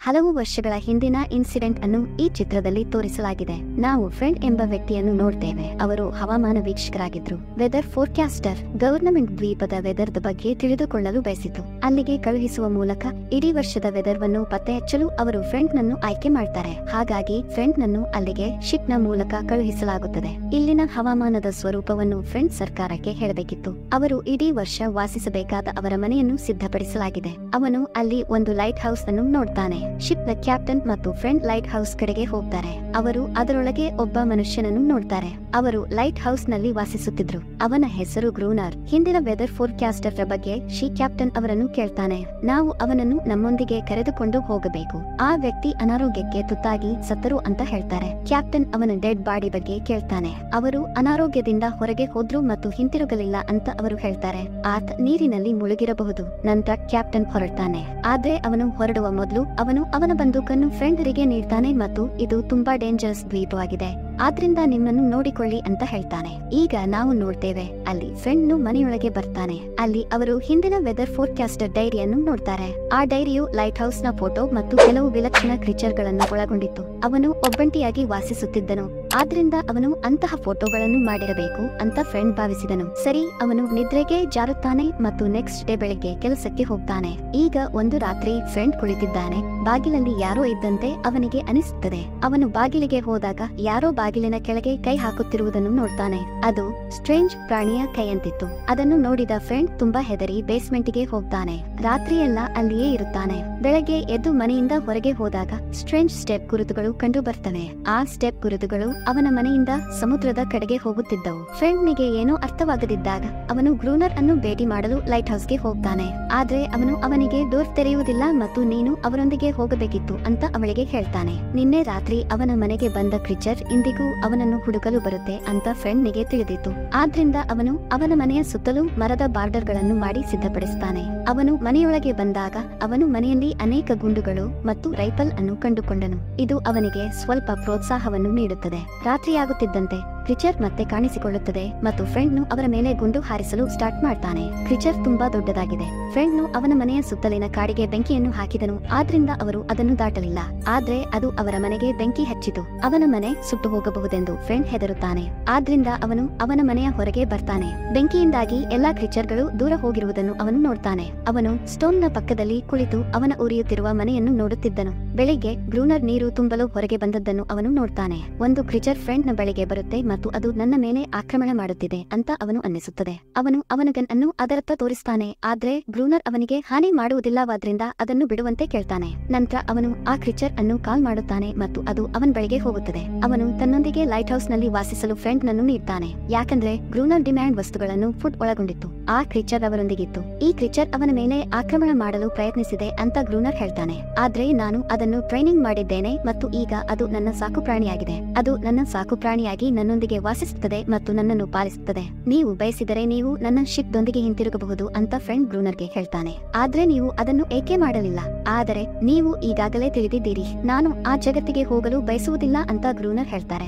ಹಲವು ವರ್ಷಗಳ ಹಿಂದಿನ ಇನ್ಸಿಡೆಂಟ್ ಅನ್ನು ಈ ಚಿತ್ರದಲ್ಲಿ ತೋರಿಸಲಾಗಿದೆ ನಾವು ಫ್ರೆಂಡ್ ಎಂಬ ವ್ಯಕ್ತಿಯನ್ನು ನೋಡ್ತೇವೆ ಅವರು ಹವಾಮಾನ ವೀಕ್ಷಕರಾಗಿದ್ರು ವೆದರ್ ಫೋರ್ಕಾಸ್ಟರ್ ಗವರ್ನಮೆಂಟ್ ದ್ವೀಪದ ವೆದರ್ ಬಗ್ಗೆ ತಿಳಿದುಕೊಳ್ಳಲು ಬಯಸಿತು ಅಲ್ಲಿಗೆ ಕಳುಹಿಸುವ ಮೂಲಕ ಇಡೀ ವರ್ಷದ ವೆದರ್ ವನ್ನು ಪತ್ತೆ ಹಚ್ಚಲು ಅವರು ಫ್ರೆಂಡ್ ನನ್ನು ಆಯ್ಕೆ ಮಾಡ್ತಾರೆ ಹಾಗಾಗಿ ಫ್ರೆಂಡ್ ನನ್ನು ಅಲ್ಲಿಗೆ ಶಿಪ್ ನ ಮೂಲಕ ಕಳುಹಿಸಲಾಗುತ್ತದೆ ಇಲ್ಲಿನ ಹವಾಮಾನದ ಸ್ವರೂಪವನ್ನು ಫ್ರೆಂಡ್ ಸರ್ಕಾರಕ್ಕೆ ಹೇಳಬೇಕಿತ್ತು ಅವರು ಇಡೀ ವರ್ಷ ವಾಸಿಸಬೇಕಾದ ಅವರ ಮನೆಯನ್ನು ಸಿದ್ಧಪಡಿಸಲಾಗಿದೆ ಅವನು ಅಲ್ಲಿ ಒಂದು ಲೈಟ್ ಹೌಸ್ ಅನ್ನು ನೋಡ್ತಾನೆ ಶಿಪ್ ನ ಕ್ಯಾಪ್ಟನ್ ಮತ್ತು ಫ್ರೆಂಡ್ ಲೈಟ್ ಹೌಸ್ ಕಡೆಗೆ ಹೋಗ್ತಾರೆ ಅವರು ಅದರೊಳಗೆ ಒಬ್ಬ ಮನುಷ್ಯನನ್ನು ನೋಡ್ತಾರೆ ಅವರು ಲೈಟ್ ಹೌಸ್ ನಲ್ಲಿ ವಾಸಿಸುತ್ತಿದ್ರು ಅವನ ಹೆಸರು ಗ್ರೂನರ್ ಹಿಂದಿನ ವೆದರ್ ಫೋರ್ಕಾಸ್ಟರ್ ರ ಬಗ್ಗೆ ಶಿ ಕ್ಯಾಪ್ಟನ್ ಅವರನ್ನು ಕೇಳ್ತಾನೆ ನಾವು ಅವನನ್ನು ನಮ್ಮೊಂದಿಗೆ ಕರೆದುಕೊಂಡು ಹೋಗಬೇಕು ಆ ವ್ಯಕ್ತಿ ಅನಾರೋಗ್ಯಕ್ಕೆ ತುತ್ತಾಗಿ ಸತ್ತರು ಅಂತ ಹೇಳ್ತಾರೆ ಕ್ಯಾಪ್ಟನ್ ಅವನ ಡೆಡ್ ಬಾಡಿ ಬಗ್ಗೆ ಕೇಳ್ತಾನೆ ಅವರು ಅನಾರೋಗ್ಯದಿಂದ ಹೊರಗೆ ಹೋದ್ರು ಮತ್ತು ಹಿಂತಿರುಗಲಿಲ್ಲ ಅಂತ ಅವರು ಹೇಳ್ತಾರೆ ಆತ ನೀರಿನಲ್ಲಿ ಮುಳುಗಿರಬಹುದು ನಂತರ ಕ್ಯಾಪ್ಟನ್ ಹೊರಡ್ತಾನೆ ಆದ್ರೆ ಅವನು ಹೊರಡುವ ಮೊದಲು ಅವನು ಅವನ ಬಂದೂಕನ್ನು ಫ್ರೆಂಡರಿಗೆ ನೀಡ್ತಾನೆ ಮತ್ತು ಇದು ತುಂಬಾ ಡೇಂಜರಸ್ ದ್ವೀಪವಾಗಿದೆ ಆದ್ರಿಂದ ನಿಮ್ಮನ್ನು ನೋಡಿಕೊಳ್ಳಿ ಅಂತ ಹೇಳ್ತಾನೆ ಈಗ ನಾವು ನೋಡ್ತೇವೆ ಅಲ್ಲಿ ಫ್ರೆಂಡ್ ನು ಮನೆಯೊಳಗೆ ಬರ್ತಾನೆ ಅಲ್ಲಿ ಅವರು ಹಿಂದಿನ ವೆದರ್ ಫೋರ್ಕಾಸ್ಟರ್ ಡೈರಿಯನ್ನು ನೋಡ್ತಾರೆ ಆ ಡೈರಿಯು ಲೈಟ್ ಹೌಸ್ ನ ಫೋಟೋ ಮತ್ತು ಕೆಲವು ವಿಲಕ್ಷಣ ಕ್ರೀಚರ್ ಗಳನ್ನು ಒಳಗೊಂಡಿತ್ತು ಅವನು ಒಬ್ಬಂಟಿಯಾಗಿ ವಾಸಿಸುತ್ತಿದ್ದನು ಆದ್ರಿಂದ ಅವನು ಅಂತಹ ಫೋಟೋಗಳನ್ನು ಮಾಡಿರಬೇಕು ಅಂತ ಫ್ರೆಂಡ್ ಭಾವಿಸಿದನು ಸರಿ ಅವನು ನಿದ್ರೆಗೆ ಜಾರುತ್ತಾನೆ ಮತ್ತು ನೆಕ್ಸ್ಟ್ ಡೇ ಬೆಳಿಗ್ಗೆ ಕೆಲಸಕ್ಕೆ ಹೋಗ್ತಾನೆ ಈಗ ಒಂದು ರಾತ್ರಿ ಫ್ರೆಂಡ್ ಕುಳಿತಿದ್ದಾನೆ ಬಾಗಿಲಲ್ಲಿ ಯಾರೋ ಇದ್ದಂತೆ ಅವನಿಗೆ ಅನಿಸುತ್ತದೆ ಅವನು ಬಾಗಿಲಿಗೆ ಹೋದಾಗ ಯಾರೋ ಬಾಗಿಲಿನ ಕೆಳಗೆ ಕೈ ಹಾಕುತ್ತಿರುವುದನ್ನು ನೋಡ್ತಾನೆ ಅದು ಸ್ಟ್ರೇಂಜ್ ಪ್ರಾಣಿಯ ಕೈಯಂತಿತ್ತು ಅದನ್ನು ನೋಡಿದ ಫ್ರೆಂಡ್ ತುಂಬಾ ಹೆದರಿ ಬೇಸ್ಮೆಂಟ್ಗೆ ಹೋಗ್ತಾನೆ ರಾತ್ರಿಯೆಲ್ಲ ಅಲ್ಲಿಯೇ ಇರುತ್ತಾನೆ ಬೆಳಗ್ಗೆ ಎದ್ದು ಮನೆಯಿಂದ ಹೊರಗೆ ಹೋದಾಗ ಸ್ಟ್ರೇಂಜ್ ಸ್ಟೆಪ್ ಗುರುತುಗಳು ಕಂಡು ಬರ್ತವೆ ಆ ಸ್ಟೆಪ್ ಗುರುತುಗಳು ಅವನ ಮನೆಯಿಂದ ಸಮುದ್ರದ ಕಡೆಗೆ ಹೋಗುತ್ತಿದ್ದವು ಫ್ರೆಂಡ್ ನಿಗೆ ಏನೋ ಅರ್ಥವಾಗದಿದ್ದಾಗ ಅವನು ಗ್ರೂನರ್ ಅನ್ನು ಭೇಟಿ ಮಾಡಲು ಲೈಟ್ ಹೌಸ್ಗೆ ಹೋಗ್ತಾನೆ ಆದ್ರೆ ಅವನು ಅವನಿಗೆ ಡೋರ್ ತೆರೆಯುವುದಿಲ್ಲ ಮತ್ತು ನೀನು ಅವರೊಂದಿಗೆ ಹೋಗಬೇಕಿತ್ತು ಅಂತ ಅವಳಿಗೆ ಹೇಳ್ತಾನೆ ನಿನ್ನೆ ರಾತ್ರಿ ಅವನ ಮನೆಗೆ ಬಂದ ಕ್ರಿಚರ್ ಇಂದಿಗೂ ಅವನನ್ನು ಹುಡುಕಲು ಬರುತ್ತೆ ಅಂತ ಫ್ರೆಂಡ್ ನಿಗೆ ತಿಳಿದಿತ್ತು ಆದ್ರಿಂದ ಅವನು ಅವನ ಮನೆಯ ಸುತ್ತಲೂ ಮರದ ಬಾರ್ಡರ್ ಗಳನ್ನು ಮಾಡಿ ಸಿದ್ಧಪಡಿಸ್ತಾನೆ ಅವನು ಮನೆಯೊಳಗೆ ಬಂದಾಗ ಅವನು ಮನೆಯಲ್ಲಿ ಅನೇಕ ಗುಂಡುಗಳು ಮತ್ತು ರೈಫಲ್ ಅನ್ನು ಕಂಡುಕೊಂಡನು ಇದು ಅವನಿಗೆ ಸ್ವಲ್ಪ ಪ್ರೋತ್ಸಾಹವನ್ನು ನೀಡುತ್ತದೆ ರಾತ್ರಿಯಾಗುತ್ತಿದ್ದಂತೆ ಕ್ರಿಚರ್ ಮತ್ತೆ ಕಾಣಿಸಿಕೊಳ್ಳುತ್ತದೆ ಮತ್ತು ಫ್ರೆಂಡ್ ನು ಅವರ ಮೇಲೆ ಗುಂಡು ಹಾರಿಸಲು ಸ್ಟಾರ್ಟ್ ಮಾಡ್ತಾನೆ ಕ್ರಿಚರ್ ತುಂಬಾ ದೊಡ್ಡದಾಗಿದೆ ಫ್ರೆಂಡ್ ನು ಅವನ ಮನೆಯ ಸುತ್ತಲಿನ ಕಾಡಿಗೆ ಬೆಂಕಿಯನ್ನು ಹಾಕಿದನು ಆದ್ರಿಂದ ಅವರು ಅದನ್ನು ದಾಟಲಿಲ್ಲ ಆದ್ರೆ ಅದು ಅವರ ಮನೆಗೆ ಬೆಂಕಿ ಹಚ್ಚಿತು ಅವನ ಮನೆ ಸುಟ್ಟು ಹೋಗಬಹುದೆಂದು ಫ್ರೆಂಡ್ ಹೆದರುತ್ತಾನೆ ಆದ್ರಿಂದ ಅವನು ಅವನ ಮನೆಯ ಹೊರಗೆ ಬರ್ತಾನೆ ಬೆಂಕಿಯಿಂದಾಗಿ ಎಲ್ಲಾ ಕ್ರಿಚರ್ಗಳು ದೂರ ಹೋಗಿರುವುದನ್ನು ಅವನು ನೋಡ್ತಾನೆ ಅವನು ಸ್ಟೋನ್ ನ ಪಕ್ಕದಲ್ಲಿ ಕುಳಿತು ಅವನ ಉರಿಯುತ್ತಿರುವ ಮನೆಯನ್ನು ನೋಡುತ್ತಿದ್ದನು ಬೆಳಿಗ್ಗೆ ಗ್ರೂನರ್ ನೀರು ತುಂಬಲು ಹೊರಗೆ ಬಂದದ್ದನ್ನು ಅವನು ನೋಡ್ತಾನೆ ಒಂದು ಕ್ರಿಚರ್ ಫ್ರೆಂಡ್ ನ ಬಳಿಗೆ ಬರುತ್ತೆ ಮತ್ತು ಅದು ನನ್ನ ಮೇಲೆ ಆಕ್ರಮಣ ಮಾಡುತ್ತಿದೆ ಅಂತ ಅವನು ಅನ್ನಿಸುತ್ತದೆ ಅವನು ಅವನ ಗನ್ ಅನ್ನು ಅದರತ್ತ ತೋರಿಸ್ತಾನೆ ಆದ್ರೆ ಗ್ರೂನರ್ ಅವನಿಗೆ ಹಾನಿ ಮಾಡುವುದಿಲ್ಲವಾದ್ರಿಂದ ಅದನ್ನು ಬಿಡುವಂತೆ ಕೇಳ್ತಾನೆ ನಂತರ ಅವನು ಆ ಕ್ರಿಚರ್ ಅನ್ನು ಕಾಲ್ ಮಾಡುತ್ತಾನೆ ಮತ್ತು ಅದು ಅವನ ಬಳಿಗೆ ಹೋಗುತ್ತದೆ ಅವನು ತನ್ನೊಂದಿಗೆ ಲೈಟ್ ಹೌಸ್ ನಲ್ಲಿ ವಾಸಿಸಲು ಫ್ರೆಂಡ್ ನನ್ನು ನೀಡ್ತಾನೆ ಯಾಕಂದ್ರೆ ಗ್ರೂನರ್ ಡಿಮ್ಯಾಂಡ್ ವಸ್ತುಗಳನ್ನು ಫುಡ್ ಒಳಗೊಂಡಿತ್ತು ಆ ಕ್ರಿಚರ್ ಅವರೊಂದಿಗಿತ್ತು ಈ ಕ್ರಿಚರ್ ಅವನ ಮೇಲೆ ಆಕ್ರಮಣ ಮಾಡಲು ಪ್ರಯತ್ನಿಸಿದೆ ಅಂತ ಗ್ರೂನರ್ ಹೇಳ್ತಾನೆ ಆದ್ರೆ ನಾನು ಅದನ್ನು ಟ್ರೈನಿಂಗ್ ಮಾಡಿದ್ದೇನೆ ಮತ್ತು ಈಗ ಅದು ನನ್ನ ಸಾಕು ಪ್ರಾಣಿಯಾಗಿದೆ ಅದು ನನ್ನ ಸಾಕು ಪ್ರಾಣಿಯಾಗಿ ನನ್ನೊಂದಿಗೆ ವಾಸಿಸುತ್ತದೆ ಮತ್ತು ನನ್ನನ್ನು ಪಾಲಿಸುತ್ತದೆ ನೀವು ಬಯಸಿದರೆ ನೀವು ನನ್ನ ಶಿಪ್ ದೊಂದಿಗೆ ಹಿಂತಿರುಗಬಹುದು ಅಂತ ಫ್ರೆಂಡ್ ಗ್ರೂನರ್ಗೆ ಹೇಳ್ತಾನೆ ಆದ್ರೆ ನೀವು ಅದನ್ನು ಏಕೆ ಮಾಡಲಿಲ್ಲ ಆದರೆ ನೀವು ಈಗಾಗಲೇ ತಿಳಿದಿದ್ದೀರಿ ನಾನು ಆ ಜಗತ್ತಿಗೆ ಹೋಗಲು ಬಯಸುವುದಿಲ್ಲ ಅಂತ ಗ್ರೂನರ್ ಹೇಳ್ತಾರೆ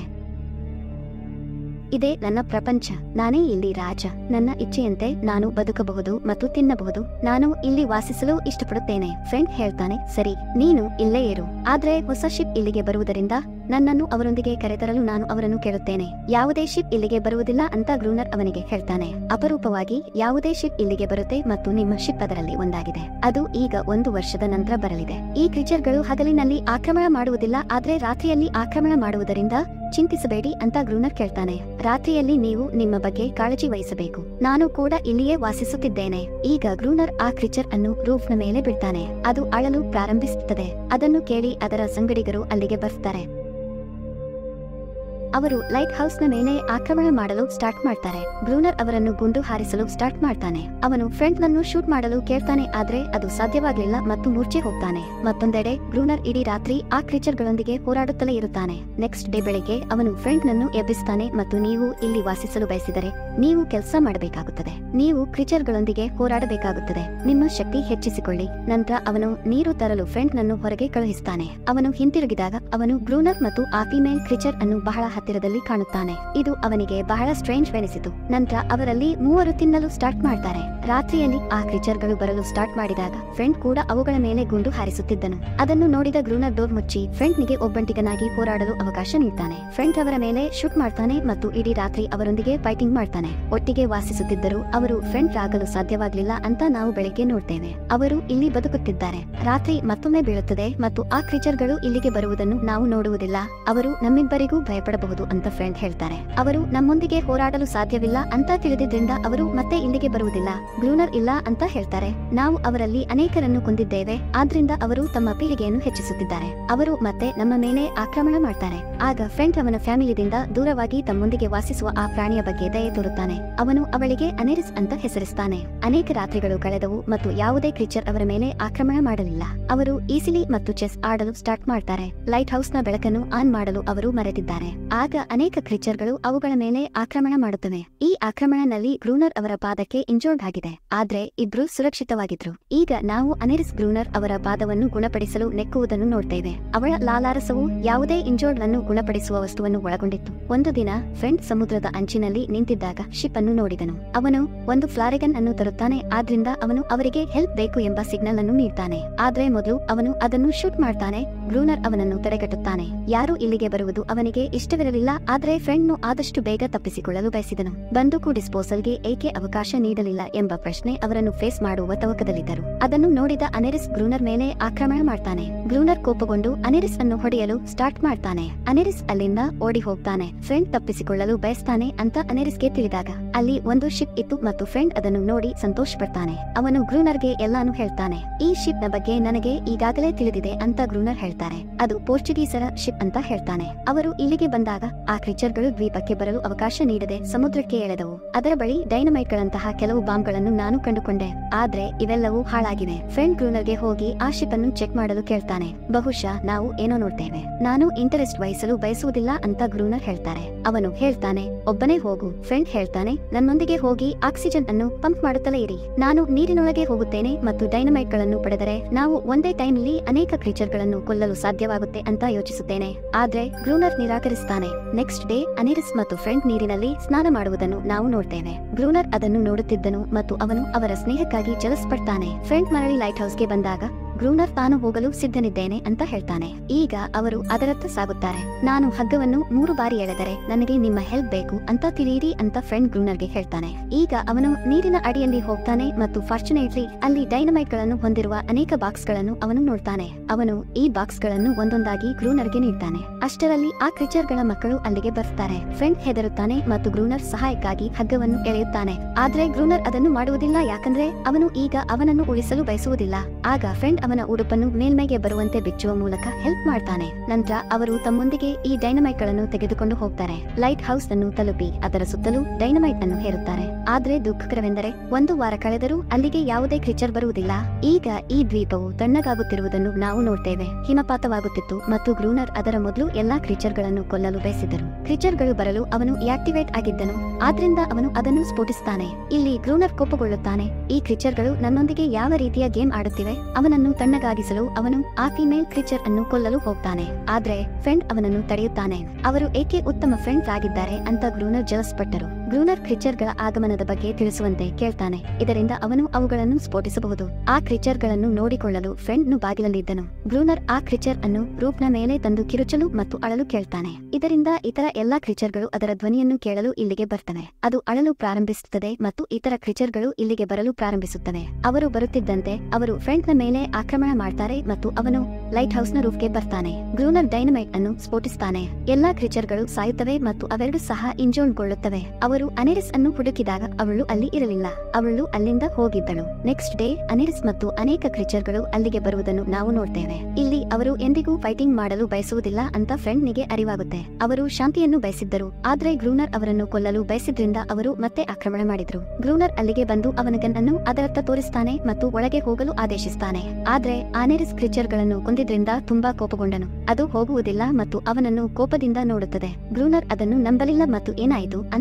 ಇದೇ ನನ್ನ ಪ್ರಪಂಚ ನಾನೇ ಇಲ್ಲಿ ರಾಜ ನನ್ನ ಇಚ್ಛೆಯಂತೆ ನಾನು ಬದುಕಬಹುದು ಮತ್ತು ತಿನ್ನಬಹುದು ನಾನು ಇಲ್ಲಿ ವಾಸಿಸಲು ಇಷ್ಟಪಡುತ್ತೇನೆ ಫ್ರೆಂಡ್ ಹೇಳ್ತಾನೆ ಸರಿ ನೀನು ಇಲ್ಲೇ ಇರು ಆದ್ರೆ ಹೊಸ ಶಿಪ್ ಇಲ್ಲಿಗೆ ಬರುವುದರಿಂದ ನನ್ನನ್ನು ಅವರೊಂದಿಗೆ ಕರೆತರಲು ನಾನು ಅವರನ್ನು ಕೇಳುತ್ತೇನೆ ಯಾವುದೇ ಶಿಪ್ ಇಲ್ಲಿಗೆ ಬರುವುದಿಲ್ಲ ಅಂತ ಗ್ರೂನರ್ ಅವನಿಗೆ ಹೇಳ್ತಾನೆ ಅಪರೂಪವಾಗಿ ಯಾವುದೇ ಶಿಪ್ ಇಲ್ಲಿಗೆ ಬರುತ್ತೆ ಮತ್ತು ನಿಮ್ಮ ಶಿಪ್ ಅದರಲ್ಲಿ ಒಂದಾಗಿದೆ ಅದು ಈಗ ಒಂದು ವರ್ಷದ ನಂತರ ಬರಲಿದೆ ಈ ಕ್ರಿಚರ್ಗಳು ಹಗಲಿನಲ್ಲಿ ಆಕ್ರಮಣ ಮಾಡುವುದಿಲ್ಲ ಆದ್ರೆ ರಾತ್ರಿಯಲ್ಲಿ ಆಕ್ರಮಣ ಮಾಡುವುದರಿಂದ ಚಿಂತಿಸಬೇಡಿ ಅಂತ ಗ್ರೂನರ್ ಕೇಳ್ತಾನೆ ರಾತ್ರಿಯಲ್ಲಿ ನೀವು ನಿಮ್ಮ ಬಗ್ಗೆ ಕಾಳಜಿ ವಹಿಸಬೇಕು ನಾನು ಕೂಡ ಇಲ್ಲಿಯೇ ವಾಸಿಸುತ್ತಿದ್ದೇನೆ ಈಗ ಗ್ರೂನರ್ ಆ ಕ್ರಿಚರ್ ಅನ್ನು ರೂಫ್ ನ ಮೇಲೆ ಬಿಡ್ತಾನೆ ಅದು ಅಳಲು ಪ್ರಾರಂಭಿಸುತ್ತದೆ ಅದನ್ನು ಕೇಳಿ ಅದರ ಸಂಗಡಿಗರು ಅಲ್ಲಿಗೆ ಬರ್ತಾರೆ ಅವರು ಲೈಟ್ ಹೌಸ್ ನ ಮೇಲೆ ಆಕ್ರಮಣ ಮಾಡಲು ಸ್ಟಾರ್ಟ್ ಮಾಡ್ತಾರೆ ಬ್ರೂನರ್ ಅವರನ್ನು ಗುಂಡು ಹಾರಿಸಲು ಸ್ಟಾರ್ಟ್ ಮಾಡ್ತಾನೆ ಅವನು ಫ್ರೆಂಡ್ ನನ್ನು ಶೂಟ್ ಮಾಡಲು ಕೇಳ್ತಾನೆ ಆದ್ರೆ ಅದು ಸಾಧ್ಯವಾಗ್ಲಿಲ್ಲ ಮತ್ತು ಮೂರ್ಛೆ ಹೋಗ್ತಾನೆ ಮತ್ತೊಂದೆಡೆ ಬ್ರೂನರ್ ಇಡೀ ರಾತ್ರಿ ಆ ಕ್ರೀಚರ್ ಗಳೊಂದಿಗೆ ಹೋರಾಡುತ್ತಲೇ ಇರುತ್ತಾನೆ ನೆಕ್ಸ್ಟ್ ಡೇ ಬೆಳಿಗ್ಗೆ ಅವನು ಫ್ರೆಂಡ್ ನನ್ನು ಎಬ್ಬಿಸ್ತಾನೆ ಮತ್ತು ನೀವು ಇಲ್ಲಿ ವಾಸಿಸಲು ಬಯಸಿದರೆ ನೀವು ಕೆಲಸ ಮಾಡಬೇಕಾಗುತ್ತದೆ ನೀವು ಕ್ರೀಚರ್ ಗಳೊಂದಿಗೆ ಹೋರಾಡಬೇಕಾಗುತ್ತದೆ ನಿಮ್ಮ ಶಕ್ತಿ ಹೆಚ್ಚಿಸಿಕೊಳ್ಳಿ ನಂತರ ಅವನು ನೀರು ತರಲು ಫ್ರೆಂಡ್ ನನ್ನು ಹೊರಗೆ ಕಳುಹಿಸ್ತಾನೆ ಅವನು ಹಿಂತಿರುಗಿದಾಗ ಅವನು ಬ್ರೂನರ್ ಮತ್ತು ಆ ಫಿಮೇಲ್ ಕ್ರಿಚರ್ ಅನ್ನು ಬಹಳ ಹತ್ತಿರದಲ್ಲಿ ಕಾಣುತ್ತಾನೆ ಇದು ಅವನಿಗೆ ಬಹಳ ಸ್ಟ್ರೇಂಜ್ ವೆನಿಸಿತು ನಂತರ ಅವರಲ್ಲಿ ಮೂವರು ತಿನ್ನಲು ಸ್ಟಾರ್ಟ್ ಮಾಡ್ತಾರೆ ರಾತ್ರಿಯಲ್ಲಿ ಆ ಕ್ರೀಚರ್ಗಳು ಬರಲು ಸ್ಟಾರ್ಟ್ ಮಾಡಿದಾಗ ಫ್ರೆಂಡ್ ಕೂಡ ಅವುಗಳ ಮೇಲೆ ಗುಂಡು ಹಾರಿಸುತ್ತಿದ್ದನು ಅದನ್ನು ನೋಡಿದ ಗ್ರೂನರ್ ಡೋರ್ ಮುಚ್ಚಿ ಫ್ರೆಂಡ್ನಿಗೆ ಒಬ್ಬಂಟಿಗನಾಗಿ ಹೋರಾಡಲು ಅವಕಾಶ ನೀಡ್ತಾನೆ ಫ್ರೆಂಡ್ ಅವರ ಮೇಲೆ ಶೂಟ್ ಮಾಡ್ತಾನೆ ಮತ್ತು ಇಡೀ ರಾತ್ರಿ ಅವರೊಂದಿಗೆ ಫೈಟಿಂಗ್ ಮಾಡ್ತಾನೆ ಒಟ್ಟಿಗೆ ವಾಸಿಸುತ್ತಿದ್ದರು ಅವರು ಫ್ರೆಂಡ್ ಆಗಲು ಸಾಧ್ಯವಾಗಲಿಲ್ಲ ಅಂತ ನಾವು ಬೆಳಿಗ್ಗೆ ನೋಡ್ತೇವೆ ಅವರು ಇಲ್ಲಿ ಬದುಕುತ್ತಿದ್ದಾರೆ ರಾತ್ರಿ ಮತ್ತೊಮ್ಮೆ ಬೀಳುತ್ತದೆ ಮತ್ತು ಆ ಕ್ರೀಚರ್ಗಳು ಇಲ್ಲಿಗೆ ಬರುವುದನ್ನು ನಾವು ನೋಡುವುದಿಲ್ಲ ಅವರು ನಮ್ಮಿಬ್ಬರಿಗೂ ಭಯಪಡಬಹುದು ಅಂತ ಫ್ರೆಂಡ್ ಹೇಳ್ತಾರೆ ಅವರು ನಮ್ಮೊಂದಿಗೆ ಹೋರಾಡಲು ಸಾಧ್ಯವಿಲ್ಲ ಅಂತ ತಿಳಿದಿದ್ರಿಂದ ಅವರು ಮತ್ತೆ ಇಲ್ಲಿಗೆ ಬರುವುದಿಲ್ಲ ಗ್ಲೂನರ್ ಇಲ್ಲ ಅಂತ ಹೇಳ್ತಾರೆ ನಾವು ಅವರಲ್ಲಿ ಅನೇಕರನ್ನು ಕೊಂದಿದ್ದೇವೆ ಆದ್ರಿಂದ ಅವರು ತಮ್ಮ ಪೀಳಿಗೆಯನ್ನು ಹೆಚ್ಚಿಸುತ್ತಿದ್ದಾರೆ ಅವರು ಮತ್ತೆ ನಮ್ಮ ಮೇಲೆ ಆಕ್ರಮಣ ಮಾಡ್ತಾರೆ ಆಗ ಫ್ರೆಂಡ್ ಅವನ ಫ್ಯಾಮಿಲಿದಿಂದ ದೂರವಾಗಿ ತಮ್ಮೊಂದಿಗೆ ವಾಸಿಸುವ ಆ ಪ್ರಾಣಿಯ ಬಗ್ಗೆ ದಯೆ ತೋರುತ್ತಾನೆ ಅವನು ಅವಳಿಗೆ ಅನೆರಿಸ್ ಅಂತ ಹೆಸರಿಸ್ತಾನೆ ಅನೇಕ ರಾತ್ರಿಗಳು ಕಳೆದವು ಮತ್ತು ಯಾವುದೇ ಕ್ರೀಚರ್ ಅವರ ಮೇಲೆ ಆಕ್ರಮಣ ಮಾಡಲಿಲ್ಲ ಅವರು ಈಸಿಲಿ ಮತ್ತು ಚೆಸ್ ಆಡಲು ಸ್ಟಾರ್ಟ್ ಮಾಡ್ತಾರೆ ಲೈಟ್ ಹೌಸ್ ನ ಬೆಳಕನ್ನು ಆನ್ ಮಾಡಲು ಅವರು ಮರೆತಿದ್ದಾರೆ ಆಗ ಅನೇಕ ಕ್ರೀಚರ್ಗಳು ಅವುಗಳ ಮೇಲೆ ಆಕ್ರಮಣ ಮಾಡುತ್ತವೆ ಈ ಆಕ್ರಮಣದಲ್ಲಿ ಗ್ರೂನರ್ ಅವರ ಪಾದಕ್ಕೆ ಇಂಜೋರ್ಡ್ ಆಗಿದೆ ಆದ್ರೆ ಇಬ್ರು ಸುರಕ್ಷಿತವಾಗಿದ್ರು ಈಗ ನಾವು ಅನೆರಿಸ್ ಗ್ರೂನರ್ ಅವರ ಪಾದವನ್ನು ಗುಣಪಡಿಸಲು ನೆಕ್ಕುವುದನ್ನು ನೋಡ್ತೇವೆ ಅವಳ ಲಾಲಾರಸವು ಯಾವುದೇ ಇಂಜೋರ್ಡ್ ಅನ್ನು ಗುಣಪಡಿಸುವ ವಸ್ತುವನ್ನು ಒಳಗೊಂಡಿತ್ತು ಒಂದು ದಿನ ಫ್ರೆಂಡ್ ಸಮುದ್ರದ ಅಂಚಿನಲ್ಲಿ ನಿಂತಿದ್ದಾಗ ಶಿಪ್ ಅನ್ನು ನೋಡಿದನು ಅವನು ಒಂದು ಫ್ಲಾರೆಗನ್ ಅನ್ನು ತರುತ್ತಾನೆ ಆದ್ರಿಂದ ಅವನು ಅವರಿಗೆ ಹೆಲ್ಪ್ ಬೇಕು ಎಂಬ ಸಿಗ್ನಲ್ ಅನ್ನು ನೀಡ್ತಾನೆ ಆದ್ರೆ ಮೊದಲು ಅವನು ಅದನ್ನು ಶೂಟ್ ಮಾಡ್ತಾನೆ ಗ್ರೂನರ್ ಅವನನ್ನು ತಡೆಗಟ್ಟುತ್ತಾನೆ ಯಾರು ಇಲ್ಲಿಗೆ ಬರುವುದು ಅವನಿಗೆ ಇಷ್ಟವಿರಲಿಲ್ಲ ಆದ್ರೆ ಫ್ರೆಂಡ್ ನು ಆದಷ್ಟು ಬೇಗ ತಪ್ಪಿಸಿಕೊಳ್ಳಲು ಬಯಸಿದನು ಬಂದೂಕು ಡಿಸ್ಪೋಸಲ್ಗೆ ಏಕೆ ಅವಕಾಶ ನೀಡಲಿಲ್ಲ ಎಂಬ ಪ್ರಶ್ನೆ ಅವರನ್ನು ಫೇಸ್ ಮಾಡುವ ತವಕದಲ್ಲಿದ್ದರು ಅದನ್ನು ನೋಡಿದ ಅನೆರಿಸ್ ಗ್ರೂನರ್ ಮೇಲೆ ಆಕ್ರಮಣ ಮಾಡ್ತಾನೆ ಗ್ರೂನರ್ ಕೋಪಗೊಂಡು ಅನೆರಿಸ್ ಅನ್ನು ಹೊಡೆಯಲು ಸ್ಟಾರ್ಟ್ ಮಾಡ್ತಾನೆ ಅನೆರಿಸ್ ಅಲ್ಲಿಂದ ಓಡಿ ಹೋಗ್ತಾನೆ ಫ್ರೆಂಡ್ ತಪ್ಪಿಸಿಕೊಳ್ಳಲು ಬಯಸ್ತಾನೆ ಅಂತ ಅನೆರಿಸ್ಗೆ ತಿಳಿದಾಗ ಅಲ್ಲಿ ಒಂದು ಶಿಪ್ ಇತ್ತು ಮತ್ತು ಫ್ರೆಂಡ್ ಅದನ್ನು ನೋಡಿ ಸಂತೋಷ ಪಡ್ತಾನೆ ಅವನು ಗ್ರೂನರ್ಗೆ ಎಲ್ಲಾನು ಹೇಳ್ತಾನೆ ಈ ಶಿಪ್ ನ ಬಗ್ಗೆ ನನಗೆ ಈಗಾಗಲೇ ತಿಳಿದಿದೆ ಅಂತ ಗ್ರೂನರ್ ಹೇಳ್ತಾರೆ ಅದು ಪೋರ್ಚುಗೀಸರ ಶಿಪ್ ಅಂತ ಹೇಳ್ತಾನೆ ಅವರು ಇಲ್ಲಿಗೆ ಬಂದಾಗ ಆ ಕ್ರೀಚರ್ಗಳು ದ್ವೀಪಕ್ಕೆ ಬರಲು ಅವಕಾಶ ನೀಡದೆ ಸಮುದ್ರಕ್ಕೆ ಎಳೆದವು ಅದರ ಬಳಿ ಡೈನಮೈಟ್ ಗಳಂತಹ ಕೆಲವು ಬಾಂಬ್ಗಳನ್ನು ನಾನು ಕಂಡುಕೊಂಡೆ ಆದ್ರೆ ಇವೆಲ್ಲವೂ ಹಾಳಾಗಿವೆ ಫ್ರೆಂಡ್ ಗ್ರೂನರ್ಗೆ ಹೋಗಿ ಆ ಶಿಪ್ ಅನ್ನು ಚೆಕ್ ಮಾಡಲು ಕೇಳ್ತಾನೆ ಬಹುಶಃ ನಾವು ಏನೋ ನೋಡ್ತೇವೆ ನಾನು ಇಂಟರೆಸ್ಟ್ ವಹಿಸಲು ಬಯಸುವುದಿಲ್ಲ ಅಂತ ಗ್ರೂನರ್ ಹೇಳ್ತಾರೆ ಅವನು ಹೇಳ್ತಾನೆ ಒಬ್ಬನೇ ಹೋಗು ಫ್ರೆಂಡ್ ಹೇಳ್ತಾನೆ ನನ್ನೊಂದಿಗೆ ಹೋಗಿ ಆಕ್ಸಿಜನ್ ಅನ್ನು ಪಂಪ್ ಮಾಡುತ್ತಲೇ ಇರಿ ನಾನು ನೀರಿನೊಳಗೆ ಹೋಗುತ್ತೇನೆ ಮತ್ತು ಡೈನಮೈಟ್ ಗಳನ್ನು ಪಡೆದರೆ ನಾವು ಒಂದೇ ಟೈಮ್ ಅಲ್ಲಿ ಅನೇಕ ಕ್ರೀಚರ್ ಗಳನ್ನು ಕೊಲ್ಲಲು ಸಾಧ್ಯವಾಗುತ್ತೆ ಅಂತ ಯೋಚಿಸುತ್ತೇನೆ ಆದ್ರೆ ಗ್ರೂನರ್ ನಿರಾಕರಿಸ್ತಾನೆ ನೆಕ್ಸ್ಟ್ ಡೇ ಅನಿರಿಸ್ ಮತ್ತು ಫ್ರೆಂಡ್ ನೀರಿನಲ್ಲಿ ಸ್ನಾನ ಮಾಡುವುದನ್ನು ನಾವು ನೋಡ್ತೇವೆ ಗ್ರೂನರ್ ಅದನ್ನು ನೋಡುತ್ತಿದ್ದನು ಮತ್ತು ಅವನು ಅವರ ಸ್ನೇಹಕ್ಕಾಗಿ ಜಲಸ್ಪಡ್ತಾನೆ ಫ್ರೆಂಡ್ ಮರಳಿ ಲೈಟ್ ಹೌಸ್ಗೆ ಬಂದಾಗ ಗ್ರೂನರ್ ತಾನು ಹೋಗಲು ಸಿದ್ಧನಿದ್ದೇನೆ ಅಂತ ಹೇಳ್ತಾನೆ ಈಗ ಅವರು ಅದರತ್ತ ಸಾಗುತ್ತಾರೆ ನಾನು ಹಗ್ಗವನ್ನು ಮೂರು ಬಾರಿ ಎಳೆದರೆ ನನಗೆ ನಿಮ್ಮ ಹೆಲ್ಪ್ ಬೇಕು ಅಂತ ತಿಳಿಯಿರಿ ಅಂತ ಫ್ರೆಂಡ್ ಗ್ರೂನರ್ಗೆ ಹೇಳ್ತಾನೆ ಈಗ ಅವನು ನೀರಿನ ಅಡಿಯಲ್ಲಿ ಹೋಗ್ತಾನೆ ಮತ್ತು ಫಾರ್ಚುನೇಟ್ಲಿ ಅಲ್ಲಿ ಡೈನಮೈಟ್ ಗಳನ್ನು ಹೊಂದಿರುವ ಅನೇಕ ಬಾಕ್ಸ್ ಗಳನ್ನು ಅವನು ನೋಡ್ತಾನೆ ಅವನು ಈ ಬಾಕ್ಸ್ ಗಳನ್ನು ಒಂದೊಂದಾಗಿ ಗ್ರೂನರ್ಗೆ ನೀಡ್ತಾನೆ ಅಷ್ಟರಲ್ಲಿ ಆ ಕ್ರಿಚರ್ ಗಳ ಮಕ್ಕಳು ಅಲ್ಲಿಗೆ ಬರ್ತಾರೆ ಫ್ರೆಂಡ್ ಹೆದರುತ್ತಾನೆ ಮತ್ತು ಗ್ರೂನರ್ ಸಹಾಯಕ್ಕಾಗಿ ಹಗ್ಗವನ್ನು ಎಳೆಯುತ್ತಾನೆ ಆದ್ರೆ ಗ್ರೂನರ್ ಅದನ್ನು ಮಾಡುವುದಿಲ್ಲ ಯಾಕಂದ್ರೆ ಅವನು ಈಗ ಅವನನ್ನು ಉಳಿಸಲು ಬಯಸುವುದಿಲ್ಲ ಆಗ ಫ್ರೆಂಡ್ ಅವನ ಉಡುಪನ್ನು ಮೇಲ್ಮೈಗೆ ಬರುವಂತೆ ಬಿಚ್ಚುವ ಮೂಲಕ ಹೆಲ್ಪ್ ಮಾಡ್ತಾನೆ ನಂತರ ಅವರು ತಮ್ಮೊಂದಿಗೆ ಈ ಡೈನಮೈಟ್ ಗಳನ್ನು ತೆಗೆದುಕೊಂಡು ಹೋಗ್ತಾರೆ ಲೈಟ್ ಹೌಸ್ ಅನ್ನು ತಲುಪಿ ಅದರ ಸುತ್ತಲೂ ಡೈನಮೈಟ್ ಅನ್ನು ಹೇರುತ್ತಾರೆ ಆದ್ರೆ ದುಃಖಕರವೆಂದರೆ ಒಂದು ವಾರ ಕಳೆದರೂ ಅಲ್ಲಿಗೆ ಯಾವುದೇ ಕ್ರಿಚರ್ ಬರುವುದಿಲ್ಲ ಈಗ ಈ ದ್ವೀಪವು ತಣ್ಣಗಾಗುತ್ತಿರುವುದನ್ನು ನಾವು ನೋಡ್ತೇವೆ ಹಿಮಪಾತವಾಗುತ್ತಿತ್ತು ಮತ್ತು ಗ್ರೂನರ್ ಅದರ ಮೊದಲು ಎಲ್ಲಾ ಕ್ರಿಚರ್ ಗಳನ್ನು ಕೊಲ್ಲಲು ಬಯಸಿದರು ಕ್ರಿಚರ್ ಗಳು ಬರಲು ಅವನು ಆಕ್ಟಿವೇಟ್ ಆಗಿದ್ದನು ಆದ್ರಿಂದ ಅವನು ಅದನ್ನು ಸ್ಫೋಟಿಸ್ತಾನೆ ಇಲ್ಲಿ ಗ್ರೂನರ್ ಕೋಪಗೊಳ್ಳುತ್ತಾನೆ ಈ ಕ್ರಿಚರ್ ಗಳು ನನ್ನೊಂದಿಗೆ ಯಾವ ರೀತಿಯ ಗೇಮ್ ಆಡುತ್ತಿವೆ ಅವನನ್ನು ತಣ್ಣಗಾಗಿಸಲು ಅವನು ಆ ಫಿಮೇಲ್ ಕ್ರಿಚರ್ ಅನ್ನು ಕೊಲ್ಲಲು ಹೋಗ್ತಾನೆ ಆದ್ರೆ ಫ್ರೆಂಡ್ ಅವನನ್ನು ತಡೆಯುತ್ತಾನೆ ಅವರು ಏಕೆ ಉತ್ತಮ ಫ್ರೆಂಡ್ಸ್ ಆಗಿದ್ದಾರೆ ಅಂತ ಗ್ರೂನರ್ ಜಲಸ್ಪಟ್ಟರು ಗ್ರೂನರ್ ಕ್ರಿಚರ್ ಗಳ ಆಗಮನದ ಬಗ್ಗೆ ತಿಳಿಸುವಂತೆ ಕೇಳ್ತಾನೆ ಇದರಿಂದ ಅವನು ಅವುಗಳನ್ನು ಸ್ಫೋಟಿಸಬಹುದು ಆ ಕ್ರಿಚರ್ ಗಳನ್ನು ನೋಡಿಕೊಳ್ಳಲು ಫ್ರೆಂಡ್ ನು ಬಾಗಿಲಲ್ಲಿದ್ದನು ಗ್ರೂನರ್ ಆ ಕ್ರಿಚರ್ ಅನ್ನು ರೂಪ್ನ ಮೇಲೆ ತಂದು ಕಿರುಚಲು ಮತ್ತು ಅಳಲು ಕೇಳ್ತಾನೆ ಇದರಿಂದ ಇತರ ಎಲ್ಲಾ ಕ್ರಿಚರ್ ಗಳು ಅದರ ಧ್ವನಿಯನ್ನು ಕೇಳಲು ಇಲ್ಲಿಗೆ ಬರ್ತವೆ ಅದು ಅಳಲು ಪ್ರಾರಂಭಿಸುತ್ತದೆ ಮತ್ತು ಇತರ ಕ್ರಿಚರ್ ಗಳು ಇಲ್ಲಿಗೆ ಬರಲು ಪ್ರಾರಂಭಿಸುತ್ತವೆ ಅವರು ಬರುತ್ತಿದ್ದಂತೆ ಅವರು ಫ್ರೆಂಡ್ ನ ಮೇಲೆ ಆಕ್ರಮಣ ಮಾಡ್ತಾರೆ ಮತ್ತು ಅವನು ಲೈಟ್ ಹೌಸ್ ನ ರೂಫ್ಗೆ ಬರ್ತಾನೆ ಗ್ರೂನರ್ ಡೈನಮೈಟ್ ಅನ್ನು ಸ್ಫೋಟಿಸ್ತಾನೆ ಎಲ್ಲಾ ಕ್ರಿಚರ್ ಗಳು ಸಾಯುತ್ತವೆ ಮತ್ತು ಅವೆರಡು ಸಹ ಇಂಜೋನ್ಗೊಳ್ಳುತ್ತವೆ ಅವರು ಅನೆರಿಸ್ ಅನ್ನು ಹುಡುಕಿದಾಗ ಅವಳು ಅಲ್ಲಿ ಇರಲಿಲ್ಲ ಅವಳು ಅಲ್ಲಿಂದ ಹೋಗಿದ್ದಳು ನೆಕ್ಸ್ಟ್ ಡೇ ಅನೆರಿಸ್ ಮತ್ತು ಅನೇಕ ಕ್ರಿಚರ್ ಗಳು ಅಲ್ಲಿಗೆ ಬರುವುದನ್ನು ನಾವು ನೋಡ್ತೇವೆ ಇಲ್ಲಿ ಅವರು ಎಂದಿಗೂ ಫೈಟಿಂಗ್ ಮಾಡಲು ಬಯಸುವುದಿಲ್ಲ ಅಂತ ಫ್ರೆಂಡ್ ನಿಗೆ ಅರಿವಾಗುತ್ತೆ ಅವರು ಶಾಂತಿಯನ್ನು ಬಯಸಿದ್ದರು ಆದ್ರೆ ಗ್ರೂನರ್ ಅವರನ್ನು ಕೊಲ್ಲಲು ಬಯಸಿದ್ರಿಂದ ಅವರು ಮತ್ತೆ ಆಕ್ರಮಣ ಮಾಡಿದ್ರು ಗ್ರೂನರ್ ಅಲ್ಲಿಗೆ ಬಂದು ಅವನ ಗನ್ ಅನ್ನು ಅದರತ್ತ ತೋರಿಸ್ತಾನೆ ಮತ್ತು ಒಳಗೆ ಹೋಗಲು ಆದೇಶಿಸ್ತಾನೆ ಆದ್ರೆ ಆನೆರಿಸ್ ಕ್ರಿಚರ್ ಗಳನ್ನು ಕೊಂದಿದ್ರಿಂದ ತುಂಬಾ ಕೋಪಗೊಂಡನು ಅದು ಹೋಗುವುದಿಲ್ಲ ಮತ್ತು ಅವನನ್ನು ಕೋಪದಿಂದ ನೋಡುತ್ತದೆ ಗ್ರೂನರ್ ಅದನ್ನು ನಂಬಲಿಲ್ಲ ಮತ್ತು ಏನಾಯಿತು ಅಂತ ಹುಚ್ಚ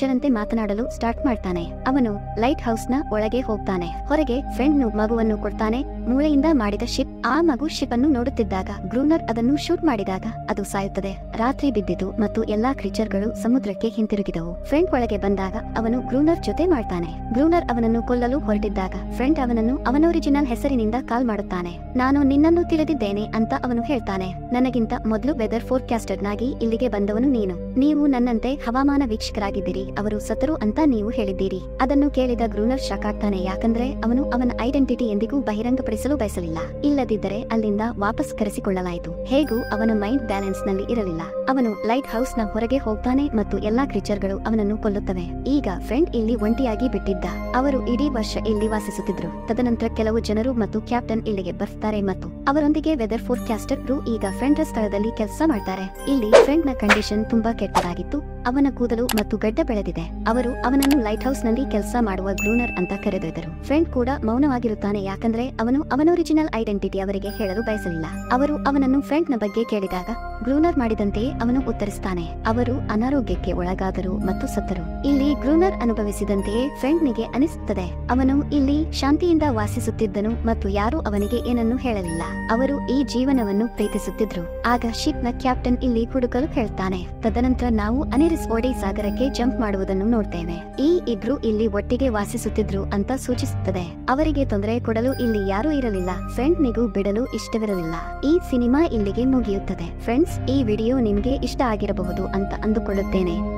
ಮನುಷ್ಯರಂತೆ ಮಾತನಾಡಲು ಸ್ಟಾರ್ಟ್ ಮಾಡ್ತಾನೆ ಅವನು ಲೈಟ್ ಹೌಸ್ ನ ಒಳಗೆ ಹೋಗ್ತಾನೆ ಹೊರಗೆ ಫ್ರೆಂಡ್ ಮಗುವನ್ನು ಕೊಡ್ತಾನೆ ಮೂಳೆಯಿಂದ ಮಾಡಿದ ಶಿಪ್ ಆ ಮಗು ಶಿಪ್ ಅನ್ನು ನೋಡುತ್ತಿದ್ದಾಗ ಗ್ರೂನರ್ ಅದನ್ನು ಶೂಟ್ ಮಾಡಿದಾಗ ಅದು ಸಾಯುತ್ತದೆ ರಾತ್ರಿ ಬಿದ್ದಿತು ಮತ್ತು ಎಲ್ಲಾ ಕ್ರೀಚರ್ಗಳು ಸಮುದ್ರಕ್ಕೆ ಹಿಂತಿರುಗಿದವು ಫ್ರೆಂಡ್ ಒಳಗೆ ಬಂದಾಗ ಅವನು ಗ್ರೂನರ್ ಜೊತೆ ಮಾಡ್ತಾನೆ ಗ್ರೂನರ್ ಅವನನ್ನು ಕೊಲ್ಲಲು ಹೊರಟಿದ್ದಾಗ ಫ್ರೆಂಡ್ ಅವನನ್ನು ಅವನ ಒರಿಜಿನಲ್ ಹೆಸರಿನಿಂದ ಕಾಲ್ ಮಾಡುತ್ತಾನೆ ನಾನು ನಿನ್ನನ್ನು ತಿಳಿದಿದ್ದೇನೆ ಅಂತ ಅವನು ಹೇಳ್ತಾನೆ ನನಗಿಂತ ಮೊದಲು ವೆದರ್ ಫೋರ್ಕಾಸ್ಟರ್ ನಾಗಿ ಇಲ್ಲಿಗೆ ಬಂದವನು ನೀನು ನೀವು ನನ್ನಂತೆ ಹವಾಮಾನ ವೀಕ್ಷಕರಾಗಿದ್ದೀರಿ ಅವರು ಸತರು ಅಂತ ನೀವು ಹೇಳಿದ್ದೀರಿ ಅದನ್ನು ಕೇಳಿದ ಗ್ರೂನರ್ ಶಾಕ್ ಆಗ್ತಾನೆ ಯಾಕಂದ್ರೆ ಅವನು ಅವನ ಐಡೆಂಟಿಟಿ ಎಂದಿಗೂ ಬಹಿರಂಗಪಡಿಸಲು ಬಯಸಲಿಲ್ಲ ಇಲ್ಲದಿದ್ದರೆ ಅಲ್ಲಿಂದ ವಾಪಸ್ ಕರೆಸಿಕೊಳ್ಳಲಾಯಿತು ಹೇಗೂ ಅವನ ಮೈಂಡ್ ಬ್ಯಾಲೆನ್ಸ್ ನಲ್ಲಿ ಇರಲಿಲ್ಲ ಅವನು ಲೈಟ್ ಹೌಸ್ ನ ಹೊರಗೆ ಹೋಗ್ತಾನೆ ಮತ್ತು ಎಲ್ಲಾ ಕ್ರೀಚರ್ಗಳು ಅವನನ್ನು ಕೊಲ್ಲುತ್ತವೆ ಈಗ ಫ್ರೆಂಡ್ ಇಲ್ಲಿ ಒಂಟಿಯಾಗಿ ಬಿಟ್ಟಿದ್ದ ಅವರು ಇಡೀ ವರ್ಷ ಇಲ್ಲಿ ವಾಸಿಸುತ್ತಿದ್ರು ತದನಂತರ ಕೆಲವು ಜನರು ಮತ್ತು ಕ್ಯಾಪ್ಟನ್ ಇಲ್ಲಿಗೆ ಬರ್ತಾರೆ ಮತ್ತು ಅವರೊಂದಿಗೆ ವೆದರ್ ಫೋರ್ಕಾಸ್ಟರ್ ರು ಈಗ ಫ್ರೆಂಡ್ ಸ್ಥಳದಲ್ಲಿ ಕೆಲಸ ಮಾಡ್ತಾರೆ ಇಲ್ಲಿ ಫ್ರೆಂಡ್ ನ ಕಂಡೀಷನ್ ತುಂಬಾ ಕೆಟ್ಟದಾಗಿತ್ತು ಅವನ ಕೂದಲು ಮತ್ತು ಗಡ್ಡ ಬೆಳೆದಿದೆ ಅವರು ಅವನನ್ನು ಲೈಟ್ ಹೌಸ್ ನಲ್ಲಿ ಕೆಲಸ ಮಾಡುವ ಗ್ರೂನರ್ ಅಂತ ಕರೆದೊಯ್ದರು ಫ್ರೆಂಡ್ ಕೂಡ ಮೌನವಾಗಿರುತ್ತಾನೆ ಯಾಕಂದ್ರೆ ಅವನು ಅವನ ಒರಿಜಿನಲ್ ಐಡೆಂಟಿಟಿ ಅವರಿಗೆ ಹೇಳಲು ಬಯಸಲಿಲ್ಲ ಅವರು ಅವನನ್ನು ಫ್ರೆಂಡ್ ನ ಬಗ್ಗೆ ಕೇಳಿದಾಗ ಗ್ರೂನರ್ ಮಾಡಿದಂತೆಯೇ ಅವನು ಉತ್ತರಿಸ್ತಾನೆ ಅವರು ಅನಾರೋಗ್ಯಕ್ಕೆ ಒಳಗಾದರು ಮತ್ತು ಸತ್ತರು ಇಲ್ಲಿ ಗ್ರೂನರ್ ಅನುಭವಿಸಿದಂತೆಯೇ ಫ್ರೆಂಡ್ ನಿಗೆ ಅನಿಸುತ್ತದೆ ಅವನು ಇಲ್ಲಿ ಶಾಂತಿಯಿಂದ ವಾಸಿಸುತ್ತಿದ್ದನು ಮತ್ತು ಯಾರೂ ಅವನಿಗೆ ಏನನ್ನು ಹೇಳಲಿಲ್ಲ ಅವರು ಈ ಜೀವನವನ್ನು ಪ್ರೀತಿಸುತ್ತಿದ್ರು ಆಗ ಶಿಪ್ ನ ಕ್ಯಾಪ್ಟನ್ ಇಲ್ಲಿ ಹುಡುಕಲು ಹೇಳ್ತಾನೆ ತದನಂತರ ನಾವು ಅನಿರಿಸ್ ಓಡಿ ಸಾಗರಕ್ಕೆ ಜಂಪ್ ಮಾಡುವುದನ್ನು ನೋಡ್ತೇವೆ ಈ ಇಬ್ರು ಇಲ್ಲಿ ಒಟ್ಟಿಗೆ ವಾಸಿಸುತ್ತಿದ್ರು ಅಂತ ಸೂಚಿಸುತ್ತದೆ ಅವರಿಗೆ ತೊಂದರೆ ಕೊಡಲು ಇಲ್ಲಿ ಯಾರೂ ಇರಲಿಲ್ಲ ಫ್ರೆಂಡ್ ನಿಗೂ ಬಿಡಲು ಇಷ್ಟವಿರಲಿಲ್ಲ ಈ ಸಿನಿಮಾ ಇಲ್ಲಿಗೆ ಮುಗಿಯುತ್ತದೆ ಫ್ರೆಂಡ್ಸ್ ಈ ವಿಡಿಯೋ ನಿಮ್ಗೆ ಇಷ್ಟ ಆಗಿರಬಹುದು ಅಂತ ಅಂದುಕೊಳ್ಳುತ್ತೇನೆ